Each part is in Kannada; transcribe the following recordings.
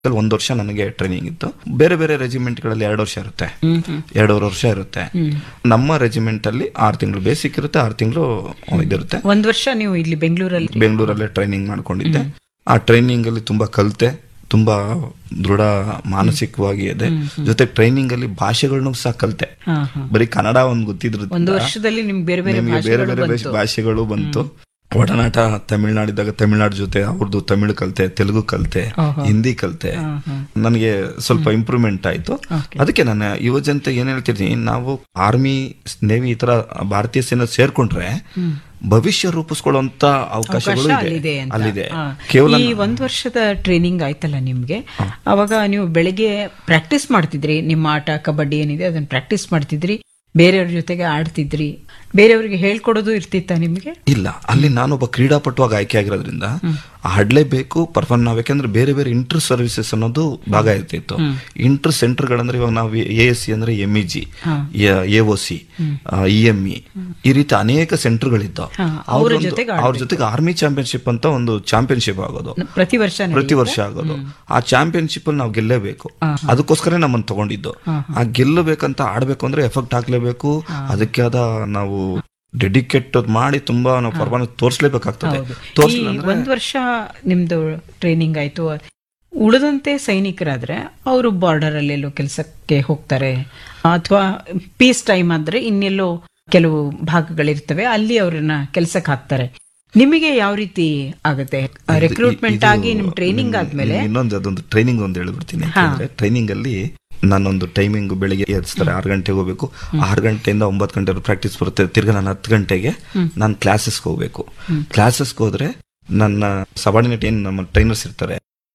ಅಲ್ಲಿ ಒಂದ್ ವರ್ಷ ನನಗೆ ಟ್ರೈನಿಂಗ್ ಇತ್ತು ಬೇರೆ ಬೇರೆ ರೆಜಿಮೆಂಟ್ ಗಳಲ್ಲಿ ಎರಡು ವರ್ಷ ಇರುತ್ತೆ ಎರಡೂವರೆ ವರ್ಷ ಇರುತ್ತೆ ನಮ್ಮ ರೆಜಿಮೆಂಟ್ ಅಲ್ಲಿ ಆರು ತಿಂಗಳು ಬೇಸಿಕ್ ಇರುತ್ತೆ ಆರು ತಿಂಗಳು ಇದಿರುತ್ತೆ ಒಂದ್ ವರ್ಷ ನೀವು ಇಲ್ಲಿ ಬೆಂಗಳೂರಲ್ಲಿ ಬೆಂಗಳೂರಲ್ಲೇ ಟ್ರೈನಿಂಗ್ ಮಾಡ್ಕೊಂಡಿದ್ದೆ ಆ ಟ್ರೈನಿಂಗ್ ಅಲ್ಲಿ ತುಂಬಾ ಕಲಿತೆ ತುಂಬಾ ದೃಢ ಮಾನಸಿಕವಾಗಿ ಇದೆ ಜೊತೆ ಟ್ರೈನಿಂಗ್ ಅಲ್ಲಿ ಭಾಷೆಗಳನ್ನು ಸಹ ಕಲಿತೆ ಹಾ ಹಾ ಬರೀ ಕನ್ನಡ ಒಂದ್ ಗೊತ್ತಿದ್ರು ಒಂದು ವರ್ಷದಲ್ಲಿ ನಿಮ್ಗೆ ಬೇರೆ ಬೇರೆ ನಿಮಗೆ ಬೇರೆ ಭಾಷೆಗಳು ಬೇರೆ ಬಂತು. ಭಾಷೆಗಳು ಬಂತು ಒಡನಾಟ ತಮಿಳ್ನಾಡಿದಾಗ ತಮಿಳ್ನಾಡು ಜೊತೆ ಅವ್ರದ್ದು ತಮಿಳು ಕಲಿತೆ ತೆಲುಗು ಕಲಿತೆ ಓಹೋ. ಹಿಂದಿ ಕಲಿತೆ ಹಾ, ಹಾ. ನನಗೆ ಸ್ವಲ್ಪ ಇಂಪ್ರೂವ್ಮೆಂಟ್ ಆಯ್ತು Okay. ಅದಕ್ಕೆ ನಾನು ಯುವ ಜನತೆ ಏನ್ ಹೇಳ್ತಿದ್ದೀನಿ ನಾವು ಆರ್ಮಿ ನೇವಿ ಈ ತರ ಭಾರತೀಯ ಸೇನೆ ಸೇರ್ಕೊಂಡ್ರೆ ಭವಿಷ್ಯ ರೂಪಿಸ್ಕೊಳ್ಳುವಂತ ಅವಕಾಶಗಳು ಅವಕಾಶ ಇದೆ ಅಲ್ಲಿದೆ ಅಂತ. ಅಲ್ಲಿದೆ ಹಾ. ಕೇವಲ ಈ ಒಂದ್ ವರ್ಷದ ಟ್ರೈನಿಂಗ್ ಆಯ್ತಲ್ಲ ನಿಮ್ಗೆ ಅವಾಗ ನೀವು ಬೆಳಿಗ್ಗೆ ಪ್ರಾಕ್ಟೀಸ್ ಮಾಡ್ತಿದ್ರಿ ನಿಮ್ಮ ಆಟ ಕಬಡ್ಡಿ ಏನಿದೆ ಅದನ್ನ ಪ್ರಾಕ್ಟೀಸ್ ಮಾಡ್ತಿದ್ರಿ ಬೇರೆಯವ್ರ ಜೊತೆಗೆ ಆಡ್ತಿದ್ರಿ ಬೇರೆಯವ್ರಿಗೆ ಹೇಳ್ಕೊಡೋದು ಇರ್ತಿತ್ತ ನಿಮ್ಗೆ ಇಲ್ಲ ಅಲ್ಲಿ ನಾನೊಬ್ಬ ಕ್ರೀಡಾಪಟುವಾಗಿ ಆಯ್ಕೆ ಆಗಿರೋದ್ರಿಂದ ಆಡ್ಲೇಬೇಕು ಪರ್ಫಾರ್ಮ್ ನಾವ್ ಯಾಕಂದ್ರೆ ಬೇರೆ ಬೇರೆ ಇಂಟರ್ ಸರ್ವಿಸಸ್ ಅನ್ನೋದು ಭಾಗ ಇರ್ತಿತ್ತು ಇಂಟರ್ ಸೆಂಟರ್ಗಳಂದ್ರೆ ಇವಾಗ ನಾವು ಎ ಎಸ್ ಸಿ ಅಂದ್ರೆ M E G A O C E M E ಈ ರೀತಿ ಅನೇಕ ಸೆಂಟರ್ಗಳಿದ್ದಾವ ಹಾ, ಅವ್ರ ಜೊತೆಗೆ ಅವ್ರ ಜೊತೆಗೆ ಆರ್ಮಿ ಚಾಂಪಿಯನ್ಶಿಪ್ ಅಂತ ಒಂದು ಚಾಂಪಿಯನ್ಶಿಪ್ ಆಗೋದು ಪ್ರತಿ ವರ್ಷ ಪ್ರತಿ ವರ್ಷ ಆಗೋದು ಆ ಚಾಂಪಿಯನ್ಶಿಪ್ ಅಲ್ಲಿ ನಾವು ಗೆಲ್ಲೇಬೇಕು ಅದಕ್ಕೋಸ್ಕರ ನಮ್ಮನ್ನು ತಗೊಂಡಿದ್ದು ಆ ಗೆಲ್ಲಬೇಕಂತ ಆಡ್ಬೇಕು ಅಂದ್ರೆ ಎಫೆಕ್ಟ್ ಹಾಕ್ಲೇಬೇಕು ಅದಕ್ಕೆ ಆದ ನಾವು ಡೆಡಿಕೇಟ್ ಮಾಡಿ ತುಂಬಾ ನಾವು ಪರ್ಫಾರ್ಮೆನ್ಸ್ ತೋರಿಸ್ಲೇಬೇಕಾಗ್ತದೆ ಹೌದು. ಈ ತೋರಿಸ್ಲಿಲ್ಲ ಅಂದ್ರೆ ಒಂದ್ ವರ್ಷ ನಿಮ್ದು ಟ್ರೈನಿಂಗ್ ಆಯ್ತು ಉಳಿದಂತೆ ಸೈನಿಕರಾದ್ರೆ ಅವರು ಬಾರ್ಡರ್ ಅಲ್ಲೆಲ್ಲೋ ಕೆಲಸಕ್ಕೆ ಹೋಗ್ತಾರೆ ಅಥವಾ ಪೀಸ್ ಟೈಮ್ ಆದ್ರೆ ಇನ್ನೆಲ್ಲೋ ಕೆಲವು ಭಾಗಗಳಿರ್ತವೆ ಅಲ್ಲಿ ಅವ್ರನ್ನ ಕೆಲ್ಸಕ್ಕೆ ಹಾಕ್ತಾರೆ ನಿಮಗೆ ಯಾವ ರೀತಿ ಆಗುತ್ತೆ ರೆಕ್ರೂಟ್ಮೆಂಟ್ ಇದು ಆಗಿ ನಿಮ್ ಟ್ರೈನಿಂಗ್ ನಿಮ್- ಆದ್ಮೇಲೆ ನಿಮ್ ಇನ್ನೊಂದು ಅದೊಂದು ಟ್ರೈನಿಂಗ್ ಒಂದು ಹೇಳ್ಬಿಡ್ತೀನಿ ಯಾಕಂದ್ರೆ ಟ್ರೈನಿಂಗ್ ಅಲ್ಲಿ ನಾನೊಂದು ಟೈಮಿಂಗ್ ಬೆಳಿಗ್ಗೆ ಎದ್ಸ್ತಾರೆ ಆರು ಗಂಟೆಗೆ ಹೋಗ್ಬೇಕು ಆರು ಗಂಟೆಯಿಂದ ಒಂಬತ್ತು ಗಂಟೆ ಪ್ರಾಕ್ಟೀಸ್ ಬರುತ್ತೆ ತಿರ್ಗಾ ನಾನು ಹತ್ತು ಗಂಟೆಗೆ ನಾನು ಕ್ಲಾಸಸ್ಗೆ ಹೋಗ್ಬೇಕು ಕ್ಲಾಸಸ್ಗೆ ಹೋದ್ರೆ ನನ್ನ ಸಬಾರ್ಡಿನೇಟ್ ಏನ್ ನಮ್ಮ ಟ್ರೈನರ್ಸ್ ಇರ್ತಾರೆ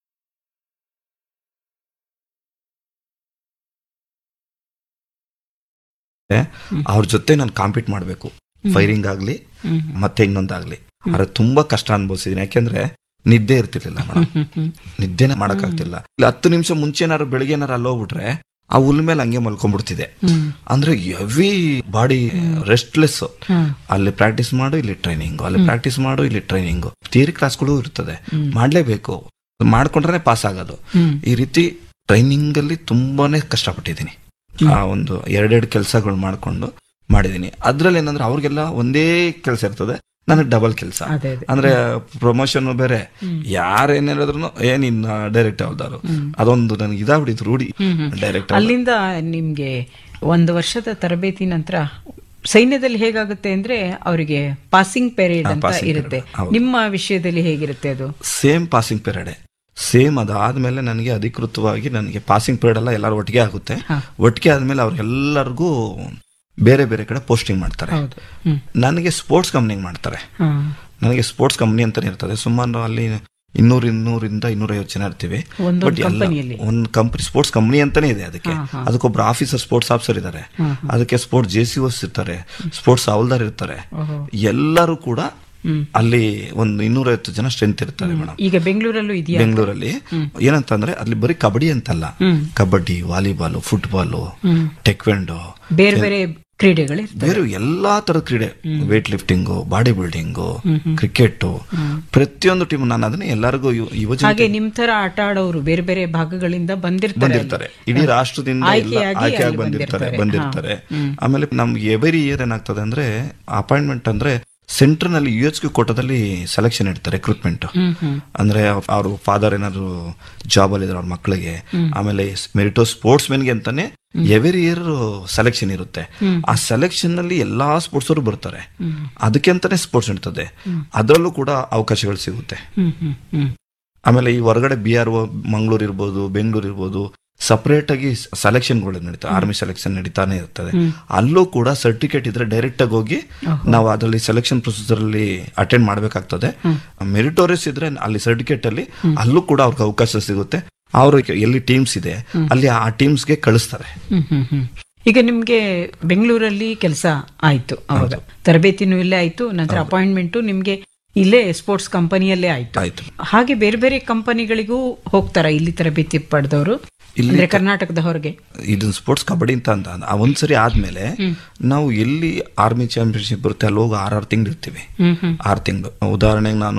ಅವ್ರ ಜೊತೆ ನಾನು ಕಾಂಪೀಟ್ ಮಾಡಬೇಕು ಫೈರಿಂಗ್ ಆಗ್ಲಿ ಹ್ಮ್. ಮತ್ತೆ ಇನ್ನೊಂದಾಗ್ಲಿ ಆದ್ರೆ ತುಂಬಾ ಕಷ್ಟ ಅನ್ಭವಿಸಿದೀನಿ ಯಾಕೆಂದ್ರೆ ನಿದ್ದೆ ಇರ್ತಿರ್ಲಿಲ್ಲ ಮೇಡಮ್ ಹ್ಮ್, ಹ್ಮ್. ನಿದ್ದೆನೆ ಮಾಡಕ್ಕಾಗ್ತಿಲ್ಲ ಇಲ್ಲ ಹತ್ತು ನಿಮಿಷ ಮುಂಚೆ ಏನಾದ್ರು ಬೆಳಿಗ್ಗೆ ಏನಾರು ಅಲ್ಲಿ ಹೋಗ್ಬಿಟ್ರೆ ಆ ಹುಲ್ ಮೇಲೆ ಹಂಗೆ ಮಲ್ಕೊಂಡ್ಬಿಡ್ತಿದೆ ಹ್ಮ್. ಅಂದ್ರೆ ಹೆವಿ ಬಾಡಿ ರೆಸ್ಟ್ಲೆಸ್ ಹ್ಮ್. ಅಲ್ಲಿ ಪ್ರಾಕ್ಟೀಸ್ ಮಾಡು ಇಲ್ಲಿ ಟ್ರೈನಿಂಗ್ ಅಲ್ಲಿ ಪ್ರಾಕ್ಟೀಸ್ ಮಾಡು ಇಲ್ಲಿ ಟ್ರೈನಿಂಗ್ ಥಿಯರಿ ಕ್ಲಾಸ್ಗಳು ಇರ್ತದೆ ಮಾಡ್ಲೇಬೇಕು ಮಾಡ್ಕೊಂಡ್ರೆ ಪಾಸ್ ಆಗೋದು ಹ್ಮ್. ಈ ರೀತಿ ಟ್ರೈನಿಂಗ್ ಅಲ್ಲಿ ತುಂಬಾನೇ ಕಷ್ಟಪಟ್ಟಿದ್ದೀನಿ ಆ ಒಂದು ಎರಡೆರಡು ಕೆಲಸಗಳು ಮಾಡ್ಕೊಂಡು ಮಾಡಿದೀನಿ ಅದ್ರಲ್ಲಿ ಏನಂದ್ರೆ ಅವ್ರಿಗೆಲ್ಲ ಒಂದೇ ಕೆಲಸ ಇರ್ತದೆ ನನಗೆ ಡಬಲ್ ಕೆಲಸ ಅದೇ ಅದೇ ಅಂದ್ರೆ ಪ್ರಮೋಷನ್ ಬೇರೆ ಯಾರೇನ್ ಹೇಳಿದ್ರು ಏನ್ ಇನ್ನ ಡೈರೆಕ್ಟ್ ಯಾವ್ದಾರು ಅದೊಂದು ನನಗೆ ಇದಾಗ್ಬಿಟ್ಟಿತ್ತು ರೂಢಿ ಡೈರೆಕ್ಟ್ ಅಲ್ಲಿಂದ ನಿಮ್ಗೆ ಒಂದು ವರ್ಷದ ತರಬೇತಿ ನಂತರ ಸೈನ್ಯದಲ್ಲಿ ಹೇಗಾಗುತ್ತೆ ಅಂದ್ರೆ ಅವರಿಗೆ ಪಾಸಿಂಗ್ ಪೀರಿಯಡ್ ಅಂತ passing ಇರುತ್ತೆ period, ಹೌದು. ನಿಮ್ಮ ವಿಷಯದಲ್ಲಿ ಹೇಗಿರುತ್ತೆ ಅದು ಸೇಮ್ ಪಾಸಿಂಗ್ ಪೀರಿಯಡ್ ಸೇಮ್ ಅದಾದ್ಮೇಲೆ ನನಗೆ ಅಧಿಕೃತವಾಗಿ ನನಗೆ ಪಾಸಿಂಗ್ ಪೀರಿಯಡ್ ಎಲ್ಲ ಎಲ್ಲರೂ ಒಟ್ಟಿಗೆ ಆಗುತ್ತೆ ಒಟ್ಟಿಗೆ ಆದ್ಮೇಲೆ ಅವ್ರಿಗೆಲ್ಲರಿಗೂ ಬೇರೆ ಬೇರೆ ಕಡೆ ಪೋಸ್ಟಿಂಗ್ ಮಾಡ್ತಾರೆ ಹೌದು ಹ್ಮ್ ನನಗೆ ಸ್ಪೋರ್ಟ್ಸ್ ಕಂಪ್ನಿಗೆ ಮಾಡ್ತಾರೆ ಹಾ. ನನಗೆ ಸ್ಪೋರ್ಟ್ಸ್ ಕಂಪ್ನಿ ಅಂತಾನೆ ಇರ್ತದೆ ಸುಮಾರು ಅಲ್ಲಿ ಇನ್ನೂರ ಇನ್ನೂರಿಂದ ಇನ್ನೂರೈವತ್ತು ಜನ ಇರ್ತೀವಿ ಒಂದೊಂದು ಬಟ್ ಎಲ್ಲ ಕಂಪನಿಯಲ್ಲಿ? ಒಂದು ಕಂಪನಿ ಸ್ಪೋರ್ಟ್ಸ್ ಕಂಪ್ನಿ ಅಂತಾನೆ ಇದೆ ಅದಕ್ಕೆ ಅದಕ್ಕೊಬ್ರು ಆಫೀಸರ್ ಸ್ಪೋರ್ಟ್ಸ್ ಆಫೀಸರ್ ಇದ್ದಾರೆ ಅದಕ್ಕೆ ಸ್ಪೋರ್ಟ್ಸ್ ಜೆ ಸಿ ಓಸ್ ಇರ್ತಾರೆ ಸ್ಪೋರ್ಟ್ಸ್ ಹೌಲ್ದಾರ್ ಇರ್ತಾರೆ ಓಹೋ. ಎಲ್ಲರೂ ಕೂಡ ಹ್ಮ್. ಅಲ್ಲಿ ಒಂದು ಇನ್ನೂರೈವತ್ತು ಜನ ಸ್ಟ್ರೆಂತ್ ಇರ್ತಾರೆ ಮೇಡಮ್ ಈಗ ಬೆಂಗಳೂರಲ್ಲೂ ಇದೆಯಾ ಬೆಂಗಳೂರಲ್ಲಿ ಏನಂತಂದ್ರೆ ಅಲ್ಲಿ ಬರೀ ಕಬಡ್ಡಿ ಅಂತಲ್ಲ hmm. Kabaddi volleyball football hmm. Taekwondo ಬೇರೆ ಬೇರೆ ಕ್ರೀಡೆಗಳಿರ್ತವೆ ಬೇರೆ ಎಲ್ಲಾ ತರದ ಕ್ರೀಡೆ weight lifting body building cricket ಪ್ರತಿಯೊಂದು ಟೀಮ್ ನಾನು ಅದನ್ನ ಎಲ್ಲರಿಗೂ ಯು- ಯುವಜನ ಹಾಗೆ ನಿಮ್ ತರ ಆಟ ಆಡೋರು ಬೇರೆ ಬೇರೆ ಭಾಗಗಳಿಂದ ಬಂದಿರ್ತಾರೆ ಬಂದಿರ್ತಾರೆ ಇಡೀ ರಾಷ್ಟ್ರದಿಂದ ಎಲ್ಲ ಆಯ್ಕೆಯಾಗಿ ಆಯ್ಕೆಯಾಗಿ ಅಲ್ಲಿ ಬಂದಿರ್ತಾರೆ ಬಂದಿರ್ತಾರೆ. ಬಂದಿರ್ತಾರೆ ಆಮೇಲೆ ನಮ್ಗೆ ಎವರಿ ಇಯರ್ ಏನಾಗ್ತದೆ ಅಂದ್ರೆ ಅಪಾಯಿಂಟ್ಮೆಂಟ್ ಅಂದ್ರೆ ಸೆಂಟರ್ ನಲ್ಲಿ ಯು ಎಚ್ ಕ್ಯೂ ಕೋಟದಲ್ಲಿ ಸೆಲೆಕ್ಷನ್ ಇಡ್ತಾರೆ ರಿಕ್ರೂಟ್ಮೆಂಟ್ ಹ್ಮ್ ಹ್ಮ್ ಅಂದ್ರೆ ಅವ್ರ ಫಾದರ್ ಏನಾದ್ರು ಜಾಬ್ ಅಲ್ಲಿ ಇದ್ರೆ ಅವ್ರ ಮಕ್ಕಳಿಗೆ ಆಮೇಲೆ ಮೆರಿಟೋ ಸ್ಪೋರ್ಟ್ಸ್ ಮೆನ್ಗೆ ಅಂತಾನೆ ಎವರಿ ಇಯರ್ ಸೆಲೆಕ್ಷನ್ ಇರುತ್ತೆ ಆ ಸೆಲೆಕ್ಷನ್ ನಲ್ಲಿ ಎಲ್ಲಾ ಸ್ಪೋರ್ಟ್ಸ್ ಅವರು ಬರ್ತಾರೆ ಅದಕ್ಕೆ ಅಂತಾನೆ ಸ್ಪೋರ್ಟ್ಸ್ ಇರ್ತದೆ ಅದರಲ್ಲೂ ಕೂಡ ಅವಕಾಶಗಳು ಸಿಗುತ್ತೆ ಹ್ಮ್ ಹ್ಮ್ ಹ್ಮ್ ಆಮೇಲೆ ಈ ಹೊರಗಡೆ ಬಿ ಆರ್ ಮಂಗಳೂರು ಇರ್ಬೋದು ಬೆಂಗಳೂರು ಇರ್ಬೋದು ಸಪರೇಟ್ ಆಗಿ ಸೆಲೆಕ್ಷನ್ಗಳು ನಡೀತಾ ಆರ್ಮಿ ಸೆಲೆಕ್ಷನ್ ನಡೀತಾನೆ ಇರ್ತದೆ ಅಲ್ಲೂ ಕೂಡ ಸರ್ಟಿಫಿಕೇಟ್ ಇದ್ರೆ ಡೈರೆಕ್ಟ್ ಆಗಿ ಹೋಗಿ ನಾವು ಅದರಲ್ಲಿ ಸೆಲೆಕ್ಷನ್ ಪ್ರೊಸೀಜರ್ ಅಲ್ಲಿ ಅಟೆಂಡ್ ಮಾಡ್ಬೇಕಾಗ್ತದೆ ಮೆರಿಟೋರಿಯಸ್ ಇದ್ರೆ ಅಲ್ಲಿ ಸರ್ಟಿಫಿಕೇಟ್ ಅಲ್ಲಿ ಅಲ್ಲೂ ಕೂಡ ಅವ್ರಿಗೆ ಅವಕಾಶ ಸಿಗುತ್ತೆ ಅವರು ಎಲ್ಲಿ ಟೀಮ್ಸ್ ಇದೆ ಅಲ್ಲಿ ಆ ಟೀಮ್ಸ್ಗೆ ಕಳಿಸ್ತಾರೆ ಹ್ಮ್ ಹ್ಮ್ ಹ್ಮ್ ಈಗ ನಿಮ್ಗೆ ಬೆಂಗಳೂರಲ್ಲಿ ಕೆಲಸ ಆಯ್ತು ಅವಾಗ ತರಬೇತಿನೂ ಇಲ್ಲೇ ಆಯ್ತು ನಂತರ ಅಪಾಯಿಂಟ್ಮೆಂಟು ನಿಮ್ಗೆ ಇಲ್ಲೇ ಸ್ಪೋರ್ಟ್ಸ್ ಕಂಪನಿಯಲ್ಲೇ ಆಯ್ತು ಆಯ್ತು ಹಾಗೆ ಬೇರೆ ಬೇರೆ ಕಂಪನಿಗಳಿಗೂ ಹೋಗ್ತಾರ ಇಲ್ಲಿ ತರಬೇತಿ ಪಡೆದವರು ಅಂದ್ರೆ ಕರ್ನಾಟಕದ ಹೊರಗೆ ಇದನ್ನ ಸ್ಪೋರ್ಟ್ಸ್ ಕಬಡ್ಡಿ ಅಂತ ಅಂತ ಆ ಒಂದ್ಸರಿ ಆದ್ಮೇಲೆ ನಾವು ಎಲ್ಲಿ ಆರ್ಮಿ ಚಾಂಪಿಯನ್ಶಿಪ್ ಬರುತ್ತೆ ಅಲ್ಲಿ ಹೋಗಿ ಆರಾರು ತಿಂಗಳು ಇರ್ತೀವಿ ಹ್ಮ್ ಹ್ಮ್ ಆರು ತಿಂಗಳು ಉದಾಹರಣೆಗೆ ನಾನು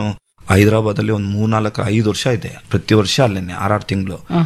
ಹೈದರಾಬಾದ್ ಅಲ್ಲಿ ಒಂದು ಮೂರ್ನಾಲ್ಕು ಐದು ವರ್ಷ ಇದೆ ಪ್ರತಿ ವರ್ಷ ಅಲ್ಲೇನೆ ಆರಾರು ತಿಂಗಳು